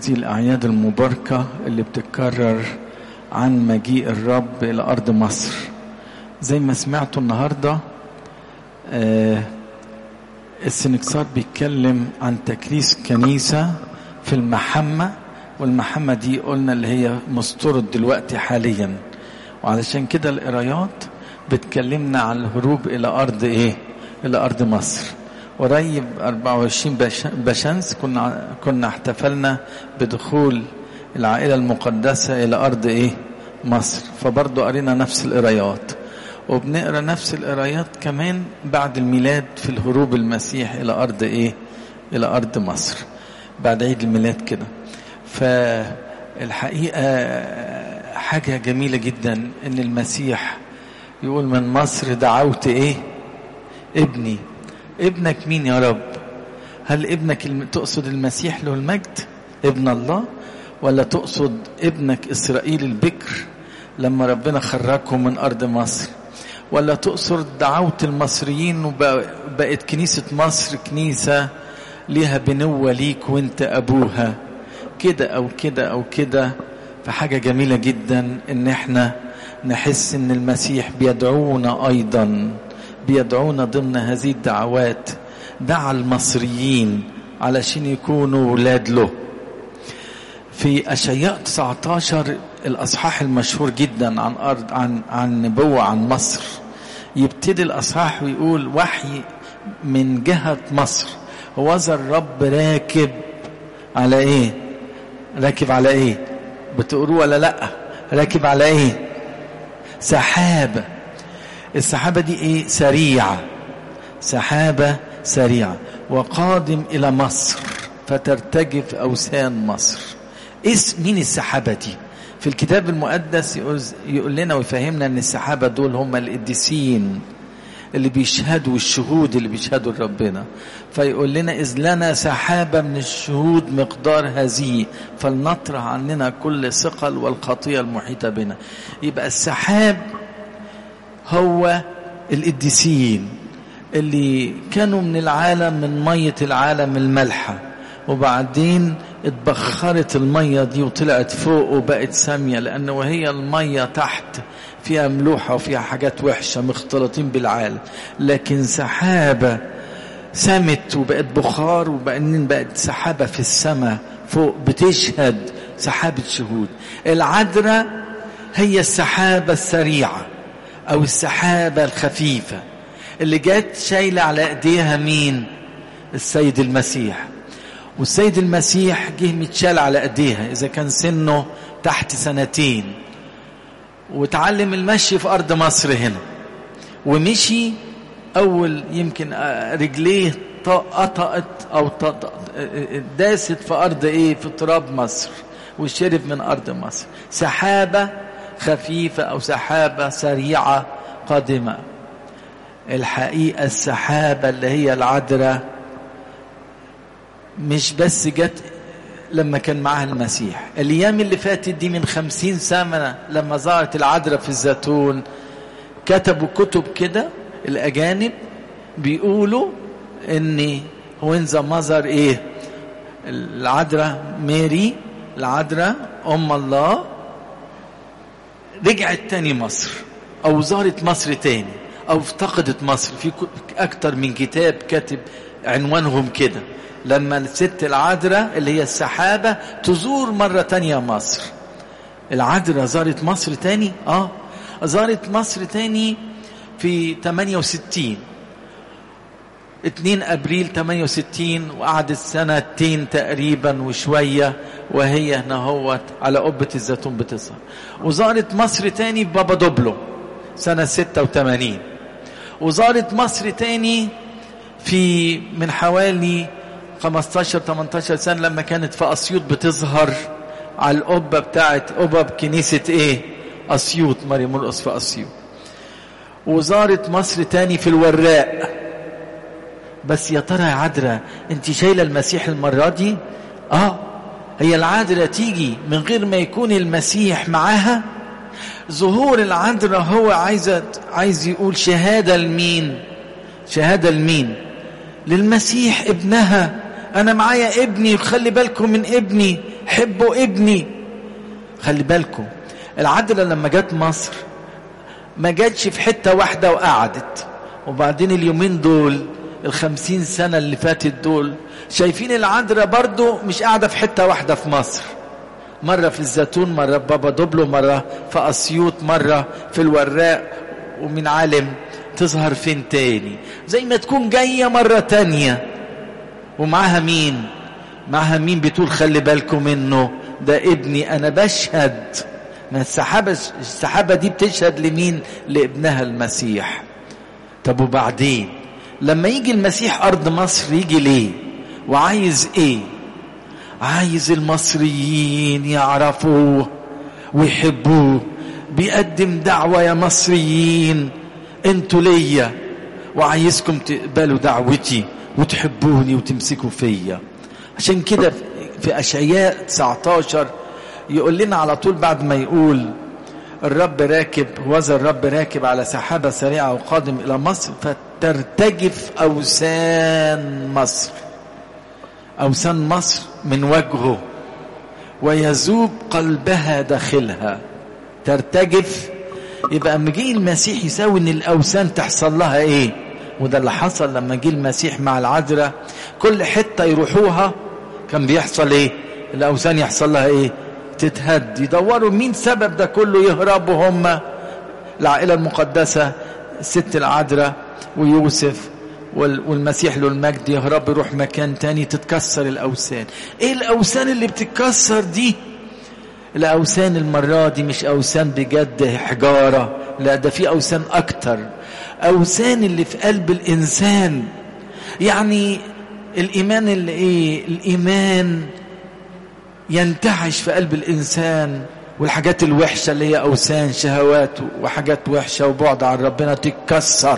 هذه الأعياد المباركة اللي بتتكرر عن مجيء الرب إلى أرض مصر زي ما سمعتوا النهاردة آه السنكسار بيتكلم عن تكريس كنيسة في المحمة والمحمة دي قلنا اللي هي مسترد دلوقتي حاليا وعلشان كده القرايات بتكلمنا عن الهروب إلى أرض إيه؟ إلى أرض مصر قريب 24 بشمس كنا كنا احتفلنا بدخول العائله المقدسه الى ارض ايه مصر فبرضه قرينا نفس القرايات وبنقرا نفس القرايات كمان بعد الميلاد في الهروب المسيح الى ارض ايه الى ارض مصر بعد عيد الميلاد كده فالحقيقه حاجه جميله جدا ان المسيح يقول من مصر دعوت ايه ابني ابنك مين يا رب هل ابنك تقصد المسيح له المجد ابن الله ولا تقصد ابنك إسرائيل البكر لما ربنا خرجهم من أرض مصر ولا تقصد دعوة المصريين وبقت كنيسة مصر كنيسة ليها بنوة ليك وانت أبوها كده أو كده أو كده فحاجة جميلة جدا ان احنا نحس ان المسيح بيدعونا ايضا بيدعونا ضمن هذه الدعوات دعا المصريين علشان يكونوا ولاد له في اشياء 19 الاصحاح المشهور جدا عن ارض عن عن نبوه عن مصر يبتدي الاصحاح ويقول وحي من جهه مصر وذا الرب راكب على ايه راكب على ايه بتقولوا ولا لا راكب على ايه سحابه السحابة دي ايه سريعة سحابة سريعة وقادم إلى مصر فترتجف أوثان مصر اسم مين السحابة دي في الكتاب المقدس يقول لنا ويفهمنا ان السحابة دول هم القديسين اللي بيشهدوا الشهود اللي بيشهدوا لربنا فيقول لنا إذ لنا سحابة من الشهود مقدار هذه فلنطرح عننا كل ثقل والخطية المحيطة بنا يبقى السحاب هو القديسين اللي كانوا من العالم من مية العالم الملحة وبعدين اتبخرت المية دي وطلعت فوق وبقت سامية لأن وهي المية تحت فيها ملوحة وفيها حاجات وحشة مختلطين بالعالم لكن سحابة سمت وبقت بخار وبقت بقت سحابة في السماء فوق بتشهد سحابة شهود العذراء هي السحابة السريعة او السحابة الخفيفة اللي جت شايلة على ايديها مين السيد المسيح والسيد المسيح جه متشال على ايديها اذا كان سنه تحت سنتين وتعلم المشي في ارض مصر هنا ومشي اول يمكن رجليه قطعت او داست في ارض ايه في تراب مصر وشرب من ارض مصر سحابه خفيفة أو سحابة سريعة قادمة الحقيقة السحابة اللي هي العذراء مش بس جت لما كان معها المسيح الأيام اللي فاتت دي من خمسين سنة لما ظهرت العذراء في الزيتون كتبوا كتب كده الأجانب بيقولوا إن وين ذا مظهر إيه العذراء ماري العذراء أم الله رجعت تاني مصر او زارت مصر تاني او افتقدت مصر في اكتر من كتاب كاتب عنوانهم كده لما الست العذراء اللي هي السحابة تزور مرة تانية مصر العذراء زارت مصر تاني اه زارت مصر تاني في 68 2 ابريل 68 وقعدت سنتين تقريبا وشويه وهي هنا هوت على قبه الزيتون بتظهر وزارت مصر تاني بابا دوبلو سنه 86 وزارت مصر تاني في من حوالي 15 18 سنه لما كانت في اسيوط بتظهر على القبه بتاعت قبب كنيسه ايه اسيوط مريم مرقص في اسيوط وزارت مصر تاني في الوراق بس يا ترى يا عذراء انت شايله المسيح المره دي اه هي العذراء تيجي من غير ما يكون المسيح معاها ظهور العذراء هو عايزه عايز يقول شهاده لمين شهاده لمين للمسيح ابنها انا معايا ابني خلي بالكم من ابني حبوا ابني خلي بالكم العذراء لما جت مصر ما جاتش في حتة واحدة وقعدت وبعدين اليومين دول الخمسين سنة اللي فاتت دول شايفين العذراء برضو مش قاعدة في حتة واحدة في مصر مرة في الزيتون مرة في بابا دوبلو مرة في أسيوط مرة في الوراق ومن عالم تظهر فين تاني زي ما تكون جاية مرة تانية ومعاها مين معاها مين بتقول خلي بالكم منه ده ابني أنا بشهد ما السحابة السحابة دي بتشهد لمين لابنها المسيح طب وبعدين لما يجي المسيح أرض مصر يجي ليه وعايز ايه عايز المصريين يعرفوه ويحبوه بيقدم دعوة يا مصريين انتوا ليا وعايزكم تقبلوا دعوتي وتحبوني وتمسكوا فيا عشان كده في أشعياء 19 يقول لنا على طول بعد ما يقول الرب راكب وذا الرب راكب على سحابة سريعة وقادم إلى مصر فترتجف أوسان مصر أوسان مصر من وجهه ويذوب قلبها داخلها ترتجف يبقى اما جه المسيح يساوي ان الاوثان تحصل لها ايه وده اللي حصل لما جه المسيح مع العذراء كل حته يروحوها كان بيحصل ايه الاوثان يحصل لها ايه تتهد يدوروا مين سبب ده كله يهربوا هم العائله المقدسه الست العذراء ويوسف والمسيح له المجد يهرب يروح مكان تاني تتكسر الأوثان ايه الأوثان اللي بتتكسر دي الأوثان المرة دي مش أوثان بجد حجارة لا ده في أوثان أكتر أوثان اللي في قلب الإنسان يعني الإيمان اللي إيه الإيمان ينتعش في قلب الإنسان والحاجات الوحشة اللي هي أوثان شهوات وحاجات وحشة وبعد عن ربنا تتكسر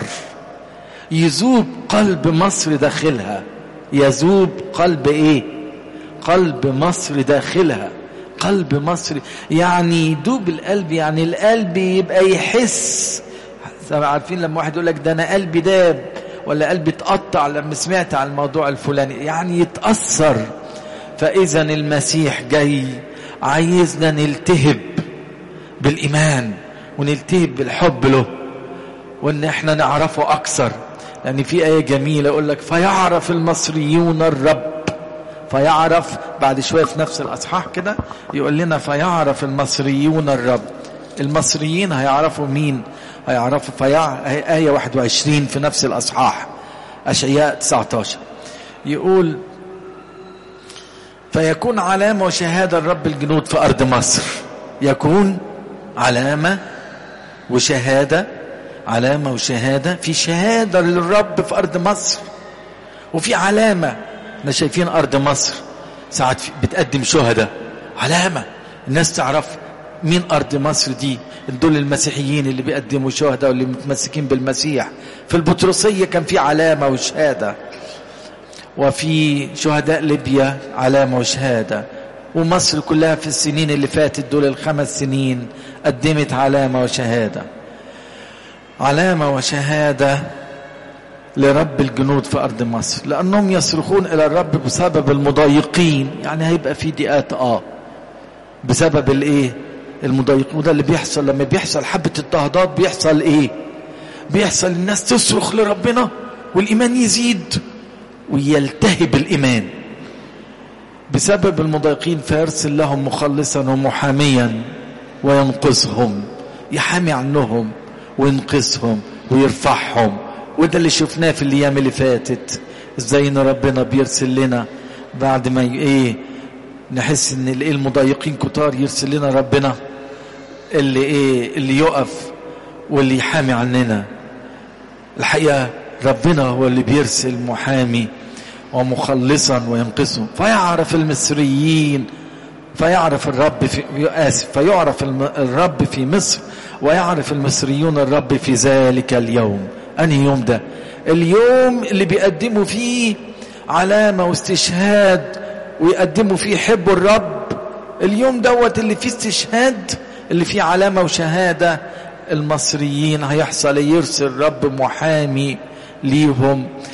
يذوب قلب مصر داخلها يذوب قلب ايه قلب مصر داخلها قلب مصر يعني يدوب القلب يعني القلب يبقى يحس عارفين لما واحد يقول لك ده انا قلبي داب ولا قلبي اتقطع لما سمعت عن الموضوع الفلاني يعني يتأثر فإذا المسيح جاي عايزنا نلتهب بالإيمان ونلتهب بالحب له وان احنا نعرفه اكثر لان يعني في ايه جميله يقول لك فيعرف المصريون الرب فيعرف بعد شويه في نفس الاصحاح كده يقول لنا فيعرف المصريون الرب المصريين هيعرفوا مين هيعرفوا فيع ايه 21 في نفس الاصحاح اشعياء 19 يقول فيكون علامه وشهاده الرب الجنود في ارض مصر يكون علامه وشهاده علامة وشهادة في شهادة للرب في أرض مصر وفي علامة احنا شايفين أرض مصر ساعات بتقدم شهداء علامة الناس تعرف مين أرض مصر دي دول المسيحيين اللي بيقدموا شهداء واللي متمسكين بالمسيح في البطرسية كان في علامة وشهادة وفي شهداء ليبيا علامة وشهادة ومصر كلها في السنين اللي فاتت دول الخمس سنين قدمت علامة وشهادة علامة وشهادة لرب الجنود في أرض مصر لأنهم يصرخون إلى الرب بسبب المضايقين يعني هيبقى في ضيقات آه بسبب الإيه المضايقين وده اللي بيحصل لما بيحصل حبة اضطهادات بيحصل إيه بيحصل الناس تصرخ لربنا والإيمان يزيد ويلتهب الإيمان بسبب المضايقين فيرسل لهم مخلصا ومحاميا وينقذهم يحامي عنهم وينقذهم ويرفعهم وده اللي شفناه في الايام اللي فاتت ازاي ان ربنا بيرسل لنا بعد ما ايه نحس ان الايه المضايقين كتار يرسل لنا ربنا اللي ايه اللي يقف واللي يحامي عننا الحقيقه ربنا هو اللي بيرسل محامي ومخلصا وينقذهم فيعرف المصريين فيعرف الرب في آسف فيعرف الرب في مصر ويعرف المصريون الرب في ذلك اليوم أنهي يوم ده اليوم اللي بيقدموا فيه علامة واستشهاد ويقدموا فيه حبوا الرب اليوم دوت اللي فيه استشهاد اللي فيه علامة وشهادة المصريين هيحصل يرسل رب محامي ليهم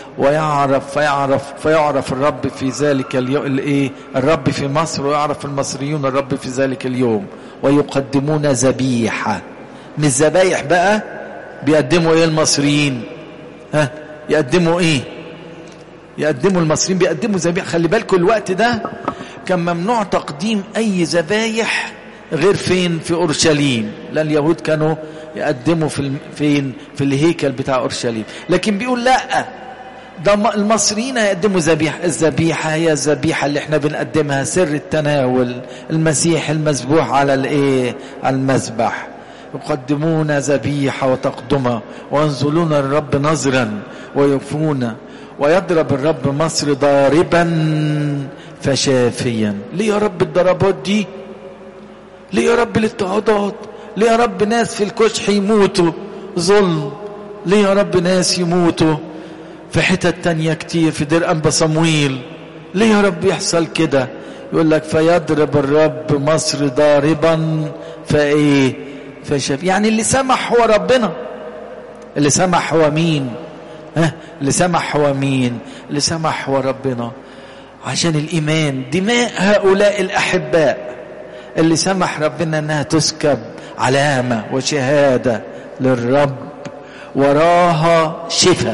ويعرف فيعرف فيعرف الرب في ذلك اليوم الايه الرب في مصر ويعرف المصريون الرب في ذلك اليوم ويقدمون ذبيحه من الذبايح بقى بيقدموا ايه المصريين ها يقدموا ايه يقدموا المصريين بيقدموا ذبيحه خلي بالكم الوقت ده كان ممنوع تقديم اي ذبايح غير فين في اورشليم لان اليهود كانوا يقدموا في فين في الهيكل بتاع اورشليم لكن بيقول لا ده المصريين هيقدموا ذبيحه الذبيحه هي الذبيحه اللي احنا بنقدمها سر التناول المسيح المذبوح على الايه على المذبح يقدمون ذبيحه وتقدمه وينزلون الرب نظرا ويوفون ويضرب الرب مصر ضاربا فشافيا ليه يا رب الضربات دي ليه يا رب الاضطهادات ليه يا رب ناس في الكشح يموتوا ظلم ليه يا رب ناس يموتوا في حتت تانية كتير في دير أنبا صمويل ليه يا رب يحصل كده يقول لك فيضرب الرب مصر ضاربا فايه فشاف يعني اللي سمح هو ربنا اللي سمح هو مين ها اللي سمح هو مين اللي سمح هو ربنا عشان الإيمان دماء هؤلاء الأحباء اللي سمح ربنا أنها تسكب علامة وشهادة للرب وراها شفاء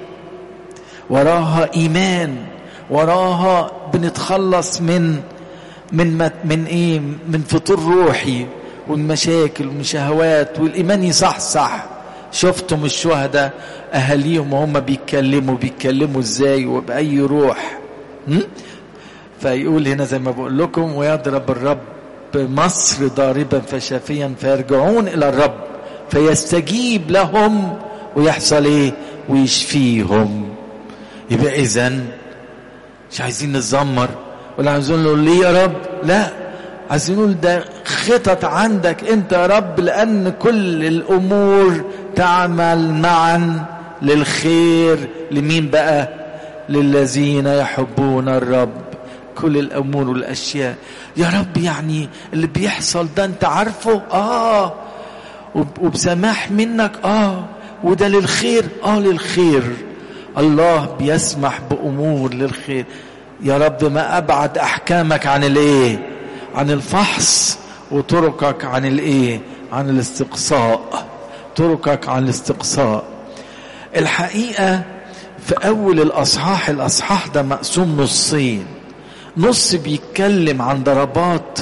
وراها إيمان وراها بنتخلص من من من ايه من فطور روحي والمشاكل ومن شهوات والايمان يصحصح شفتم الشهداء اهاليهم وهم بيتكلموا بيتكلموا ازاي وباي روح م? فيقول هنا زي ما بقول لكم ويضرب الرب مصر ضاربا فشافيا فيرجعون الى الرب فيستجيب لهم ويحصل ايه ويشفيهم يبقى اذا مش عايزين نتذمر ولا عايزين نقول ليه يا رب لا عايزين نقول ده خطط عندك انت يا رب لان كل الامور تعمل معا للخير لمين بقى للذين يحبون الرب كل الامور والاشياء يا رب يعني اللي بيحصل ده انت عارفه اه وبسماح منك اه وده للخير اه للخير الله بيسمح بامور للخير يا رب ما ابعد احكامك عن الايه عن الفحص وطرقك عن الايه عن الاستقصاء طرقك عن الاستقصاء الحقيقه في اول الاصحاح الاصحاح ده مقسوم نصين نص بيتكلم عن ضربات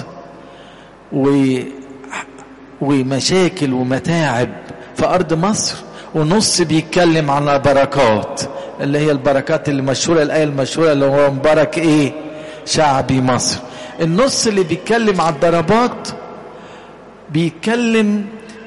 و ومشاكل ومتاعب في ارض مصر ونص بيتكلم عن بركات اللي هي البركات اللي مشهورة الآية المشهورة اللي هو مبارك إيه شعبي مصر النص اللي بيتكلم على الضربات بيتكلم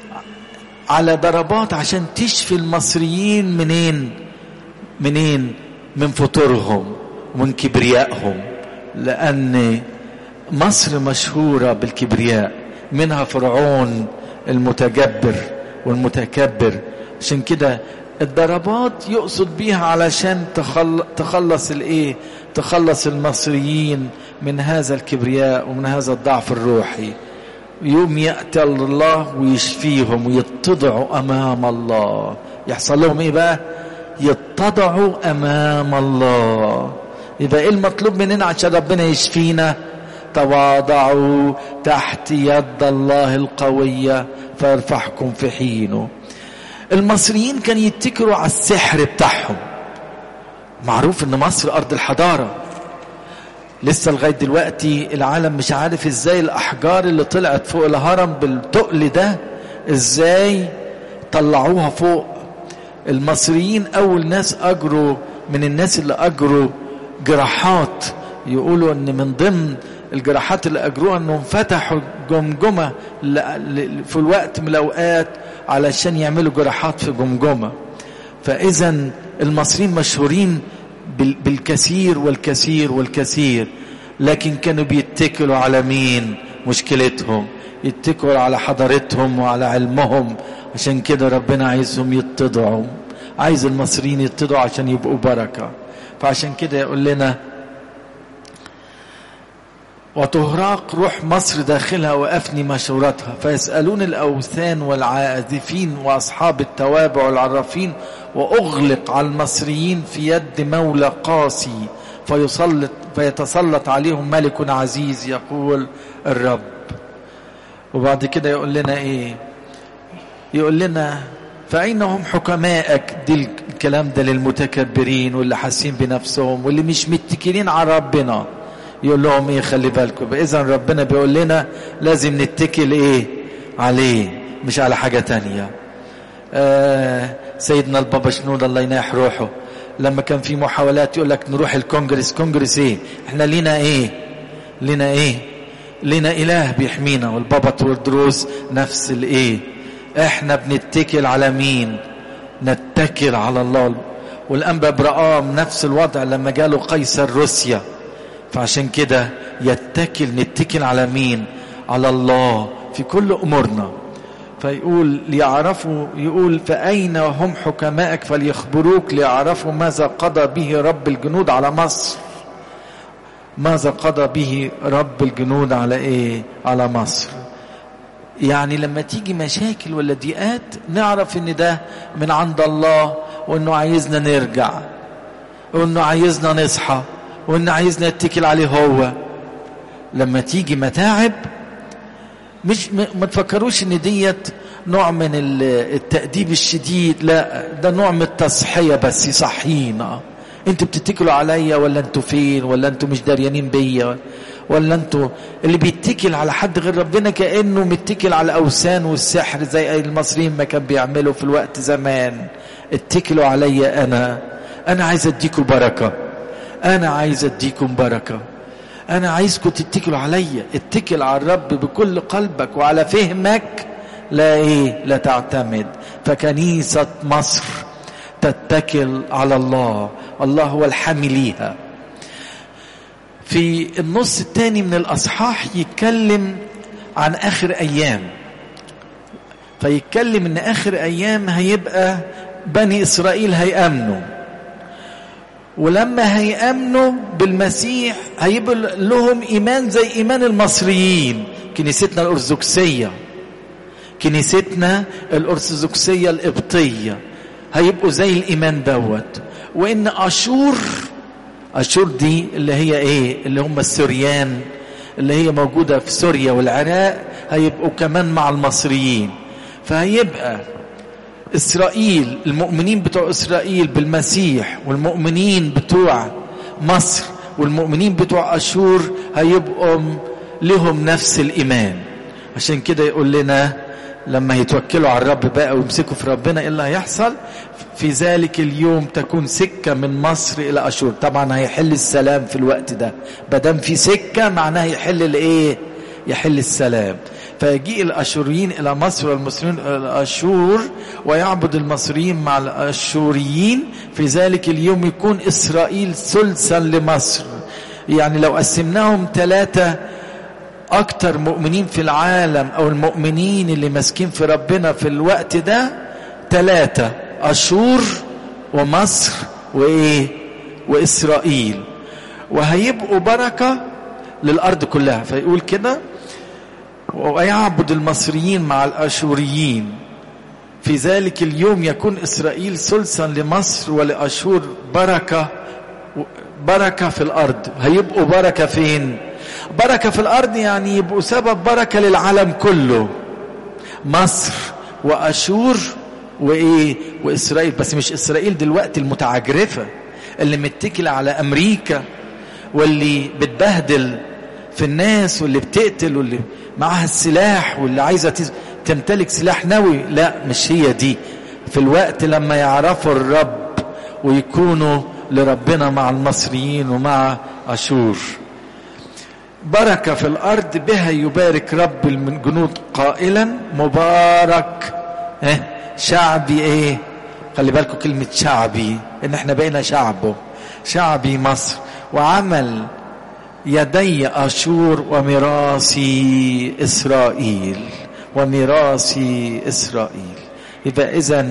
على ضربات عشان تشفي المصريين منين منين من فطورهم ومن كبريائهم لأن مصر مشهورة بالكبرياء منها فرعون المتجبر والمتكبر عشان كده الضربات يقصد بيها علشان تخلص الايه تخلص المصريين من هذا الكبرياء ومن هذا الضعف الروحي يوم يأتي الله ويشفيهم ويتضعوا أمام الله يحصل لهم إيه بقى يتضعوا أمام الله يبقى إيه المطلوب مننا عشان ربنا يشفينا تواضعوا تحت يد الله القوية فيرفعكم في حينه المصريين كانوا يتكروا على السحر بتاعهم معروف ان مصر ارض الحضارة لسه لغاية دلوقتي العالم مش عارف ازاي الاحجار اللي طلعت فوق الهرم بالتقل ده ازاي طلعوها فوق المصريين اول ناس اجروا من الناس اللي اجروا جراحات يقولوا ان من ضمن الجراحات اللي اجروها انهم فتحوا جمجمه في الوقت من الاوقات علشان يعملوا جراحات في جمجمه فاذا المصريين مشهورين بالكثير والكثير والكثير لكن كانوا بيتكلوا على مين مشكلتهم يتكلوا على حضارتهم وعلى علمهم عشان كده ربنا عايزهم يتضعوا عايز المصريين يتضعوا عشان يبقوا بركه فعشان كده يقول لنا وتهراق روح مصر داخلها وأفني مشورتها فيسألون الأوثان والعازفين وأصحاب التوابع والعرافين وأغلق على المصريين في يد مولى قاسي فيسلط فيتسلط عليهم ملك عزيز يقول الرب وبعد كده يقول لنا ايه يقول لنا فأين هم حكمائك دي الكلام ده للمتكبرين واللي حاسين بنفسهم واللي مش متكلين على ربنا يقول لهم ايه خلي بالكم اذا ربنا بيقول لنا لازم نتكل ايه عليه مش على حاجة تانية آه سيدنا البابا شنود الله يناح روحه لما كان في محاولات يقول لك نروح الكونجرس كونجرس ايه احنا لينا ايه لينا ايه لينا اله بيحمينا والبابا توردروس نفس الايه احنا بنتكل على مين نتكل على الله والانبا ابراهام نفس الوضع لما جاله قيصر روسيا فعشان كده يتكل نتكل على مين على الله في كل امورنا فيقول ليعرفوا يقول فأين هم حكمائك فليخبروك ليعرفوا ماذا قضى به رب الجنود على مصر ماذا قضى به رب الجنود على ايه على مصر يعني لما تيجي مشاكل ولا ضيقات نعرف ان ده من عند الله وانه عايزنا نرجع وانه عايزنا نصحى وانه عايزنا نتكل عليه هو لما تيجي متاعب مش ما تفكروش ان ديت نوع من التأديب الشديد لا ده نوع من التصحية بس يصحينا انتوا بتتكلوا عليا ولا انتوا فين ولا انتوا مش داريانين بيا ولا انتوا اللي بيتكل على حد غير ربنا كأنه متكل على الأوثان والسحر زي المصريين ما كان بيعملوا في الوقت زمان اتكلوا عليا أنا أنا عايز أديكم بركة أنا عايز أديكم بركة أنا عايزكم تتكلوا عليا اتكل على الرب بكل قلبك وعلى فهمك لا إيه لا تعتمد فكنيسة مصر تتكل على الله الله هو الحامي ليها في النص الثاني من الأصحاح يتكلم عن آخر أيام فيتكلم ان آخر أيام هيبقى بني إسرائيل هيأمنوا ولما هيأمنوا بالمسيح هيبقى لهم إيمان زي إيمان المصريين كنيستنا الأرثوذكسية كنيستنا الأرثوذكسية القبطية هيبقوا زي الإيمان دوت وإن أشور أشور دي اللي هي إيه اللي هم السوريان اللي هي موجودة في سوريا والعراق هيبقوا كمان مع المصريين فهيبقى إسرائيل المؤمنين بتوع إسرائيل بالمسيح والمؤمنين بتوع مصر والمؤمنين بتوع أشور هيبقوا لهم نفس الإيمان عشان كده يقول لنا لما يتوكلوا على الرب بقى ويمسكوا في ربنا ايه اللي هيحصل في ذلك اليوم تكون سكه من مصر الى اشور طبعا هيحل السلام في الوقت ده بدم في سكه معناه يحل الايه يحل السلام فيجيء الاشوريين الى مصر والمصريين الى اشور ويعبد المصريين مع الاشوريين في ذلك اليوم يكون اسرائيل ثلثا لمصر يعني لو قسمناهم ثلاثه أكتر مؤمنين في العالم أو المؤمنين اللي ماسكين في ربنا في الوقت ده ثلاثة أشور ومصر وإيه وإسرائيل وهيبقوا بركة للأرض كلها فيقول كده ويعبد المصريين مع الأشوريين في ذلك اليوم يكون إسرائيل ثلثا لمصر ولأشور بركة بركة في الأرض هيبقوا بركة فين؟ بركة في الأرض يعني يبقوا سبب بركة للعالم كله مصر وأشور وإيه وإسرائيل بس مش إسرائيل دلوقتي المتعجرفة اللي متكلة على أمريكا واللي بتبهدل في الناس واللي بتقتل واللي معاها السلاح واللي عايزة تمتلك سلاح نووي لا مش هي دي في الوقت لما يعرفوا الرب ويكونوا لربنا مع المصريين ومع أشور بركة في الأرض بها يبارك رب الجنود قائلا مبارك اه شعبي ايه خلي بالكم كلمة شعبي ان احنا بقينا شعبه شعبي مصر وعمل يدي أشور وميراثي إسرائيل وميراثي إسرائيل يبقى إذا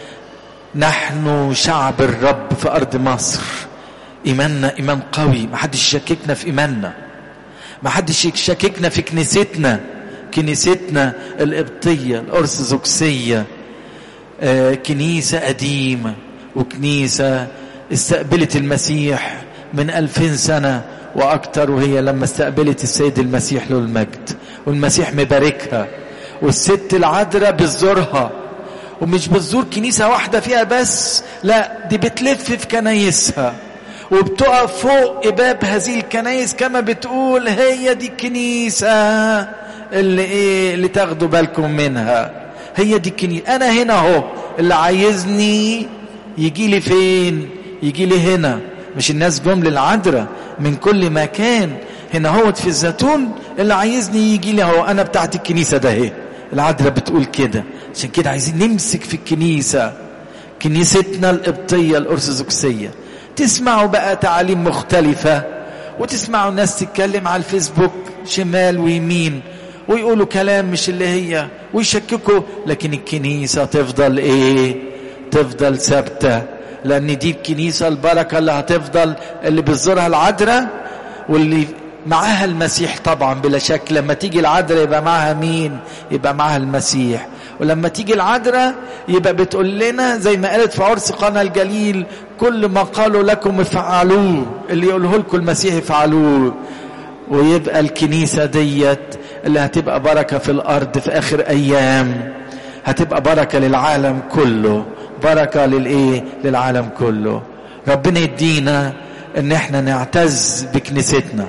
نحن شعب الرب في أرض مصر إيماننا إيمان قوي محدش يشككنا في إيماننا ما حدش يشككنا في كنيستنا كنيستنا القبطية الأرثوذكسية آه كنيسة قديمة وكنيسة استقبلت المسيح من ألفين سنة وأكتر وهي لما استقبلت السيد المسيح له المجد والمسيح مباركها والست العذراء بتزورها ومش بتزور كنيسة واحدة فيها بس لا دي بتلف في كنايسها وبتقف فوق باب هذه الكنايس كما بتقول هي دي الكنيسة اللي ايه اللي تاخدوا بالكم منها هي دي الكنيسة انا هنا اهو اللي عايزني يجي لي فين يجي لي هنا مش الناس جم للعذراء من كل مكان هنا هوت في الزيتون اللي عايزني يجي لي اهو انا بتاعت الكنيسة ده اهي العذراء بتقول كده عشان كده عايزين نمسك في الكنيسة كنيستنا القبطية الأرثوذكسية تسمعوا بقى تعاليم مختلفة وتسمعوا الناس تتكلم على الفيسبوك شمال ويمين ويقولوا كلام مش اللي هي ويشككوا لكن الكنيسة تفضل ايه تفضل ثابتة لان دي الكنيسة البركة اللي هتفضل اللي بتزورها العذراء واللي معاها المسيح طبعا بلا شك لما تيجي العذراء يبقى معاها مين يبقى معاها المسيح ولما تيجي العذراء يبقى بتقول لنا زي ما قالت في عرس قنا الجليل كل ما قالوا لكم افعلوه اللي يقوله لكم المسيح افعلوه ويبقى الكنيسة ديت اللي هتبقى بركة في الأرض في آخر أيام هتبقى بركة للعالم كله بركة للإيه للعالم كله ربنا يدينا ان احنا نعتز بكنيستنا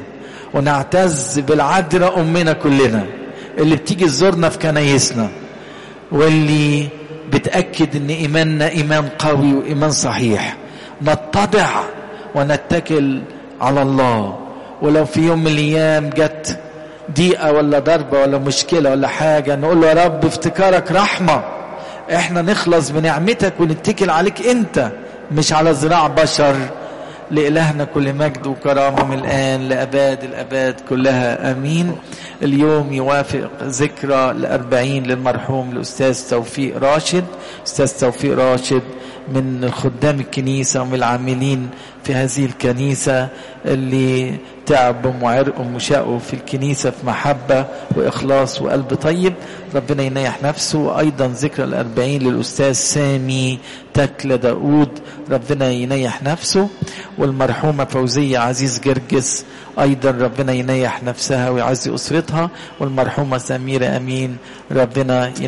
ونعتز بالعذراء امنا كلنا اللي بتيجي تزورنا في كنايسنا واللي بتأكد ان ايماننا ايمان قوي وايمان صحيح نتضع ونتكل على الله ولو في يوم من الايام جت ضيقه ولا ضربه ولا مشكله ولا حاجه نقول له يا رب افتكارك رحمه احنا نخلص بنعمتك ونتكل عليك انت مش على ذراع بشر لإلهنا كل مجد وكرامة من الآن لأباد الأباد كلها أمين اليوم يوافق ذكرى الأربعين للمرحوم الأستاذ توفيق راشد أستاذ توفيق راشد من الخدام الكنيسة ومن العاملين في هذه الكنيسة اللي تعبوا وعرقوا وشقوا في الكنيسة في محبة وإخلاص وقلب طيب ربنا ينيح نفسه وأيضا ذكرى الأربعين للأستاذ سامي تكلة داود ربنا ينيح نفسه والمرحومة فوزية عزيز جرجس أيضا ربنا ينيح نفسها ويعزي أسرتها والمرحومة سميرة أمين ربنا